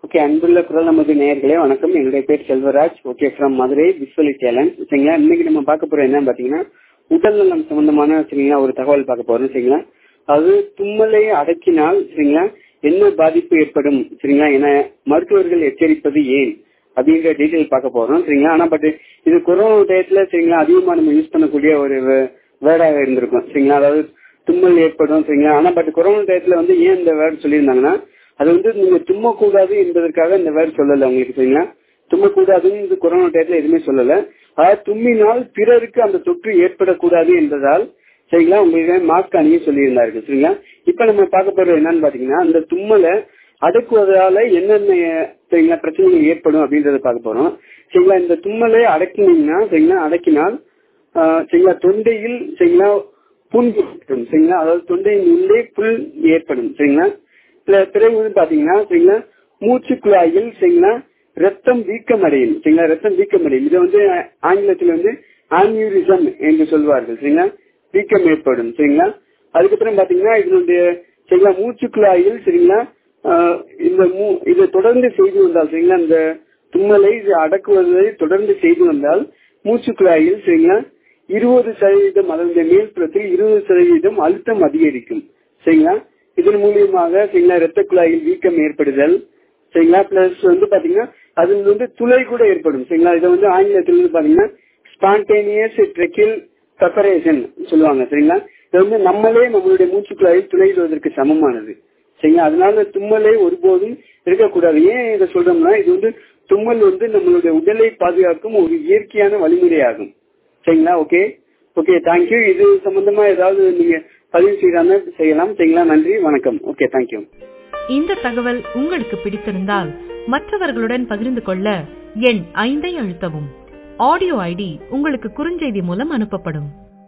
okay அன்புள்ள குரல் நமது நேயர்களே வணக்கம் என்னுடைய பேர் Selvaraj okay from Madurai visually challenge சரிங்களா இன்னைக்கு நம்ம பார்க்க போறது என்ன பாத்தீங்கன்னா உடல் நலம் சம்பந்தமான சரிங்களா ஒரு தகவல் பார்க்க போறோம் சரிங்களா அது தும்மலை அடக்கினால் சரிங்களா என்ன பாதிப்பு ஏற்படும் சரிங்களா என மருத்துவர்கள் எச்சரிப்பது ஏன் அப்படின்ற டீட்டெயில் பார்க்க போறோம் சரிங்களா ஆனா பட் இது கொரோனா டயத்துல சரிங்களா அதிகமா நம்ம யூஸ் பண்ணக்கூடிய ஒரு வேர்டாக இருந்திருக்கும் சரிங்களா அதாவது தும்மல் ஏற்படும் சரிங்களா ஆனா பட் கொரோனா டயத்துல வந்து ஏன் இந்த வேர்டு சொல்லியிருந்தாங்கன்னா அது வந்து நீங்க தும்மக்கூடாது என்பதற்காக இந்த வேர்டு சொல்லல உங்களுக்கு சரிங்களா தும்மக்கூடாதுன்னு இது கொரோனா டயத்துல எதுவுமே சொல்லல அதாவது தும்மினால் பிறருக்கு அந்த தொற்று ஏற்படக்கூடாது என்பதால் சரிங்களா உங்களுக்கு மாஸ்க் அணிய சொல்லியிருந்தார்கள் சரிங்களா இப்ப நம்ம பார்க்க போறது என்னன்னு பாத்தீங்கன்னா அந்த தும்மலை அடக்குவதால என்னென்ன சரிங்களா பிரச்சனைகள் ஏற்படும் அப்படின்றத பார்க்க போறோம் சரிங்களா இந்த தும்மலை அடக்கினீங்கன்னா சரிங்களா அடக்கினால் சரிங்களா தொண்டையில் சரிங்களா புண் ஏற்படும் சரிங்களா அதாவது தொண்டையின் உள்ளே புல் ஏற்படும் சரிங்களா பிறகு வந்து பாத்தீங்கன்னா சரிங்களா மூச்சு குழாயில் சரிங்களா ரத்தம் வீக்கம் அடையும் சரிங்களா ரத்தம் வீக்கம் அடையும் இதை வந்து ஆங்கிலத்தில் வந்து ஆன்யூரிசம் என்று சொல்வார்கள் சரிங்களா வீக்கம் ஏற்படும் சரிங்களா அதுக்கப்புறம் பாத்தீங்கன்னா இதனுடைய சரிங்களா மூச்சு குழாயில் சரிங்களா இந்த இதை தொடர்ந்து செய்து வந்தால் சரிங்களா இந்த தும்மலை அடக்குவதை தொடர்ந்து செய்து வந்தால் மூச்சு குழாயில் சரிங்களா இருபது சதவீதம் அதனுடைய மேல்புறத்தில் இருபது சதவீதம் அழுத்தம் அதிகரிக்கும் சரிங்களா இதன் மூலியமாக சரிங்களா ரத்த குழாயில் வீக்கம் ஏற்படுதல் சரிங்களா பிளஸ் வந்து பாத்தீங்கன்னா அது வந்து துளை கூட ஏற்படும் சரிங்களா இதை வந்து ஆங்கிலத்தில் வந்து பாத்தீங்கன்னா ஸ்பான்டேனியஸ் ட்ரெக்கில் செப்பரேஷன் சொல்லுவாங்க சரிங்களா இது வந்து நம்மளே நம்மளுடைய மூச்சு குழாயில் துளையிடுவதற்கு சமமானது சரிங்களா அதனால தும்மலே ஒருபோதும் இருக்கக்கூடாது ஏன் இதை சொல்றோம்னா இது வந்து தும்மல் வந்து நம்மளுடைய உடலை பாதுகாக்கும் ஒரு இயற்கையான வழிமுறையாகும் சரிங்களா ஓகே ஓகே தேங்க்யூ இது சம்பந்தமா ஏதாவது நீங்க பதிவு செய்யறாங்க செய்யலாம் சரிங்களா நன்றி வணக்கம் ஓகே தேங்க்யூ இந்த தகவல் உங்களுக்கு பிடித்திருந்தால் மற்றவர்களுடன் பகிர்ந்து கொள்ள எண் ஐந்தை அழுத்தவும் ஆடியோ ஐடி உங்களுக்கு குறுஞ்செய்தி மூலம் அனுப்பப்படும்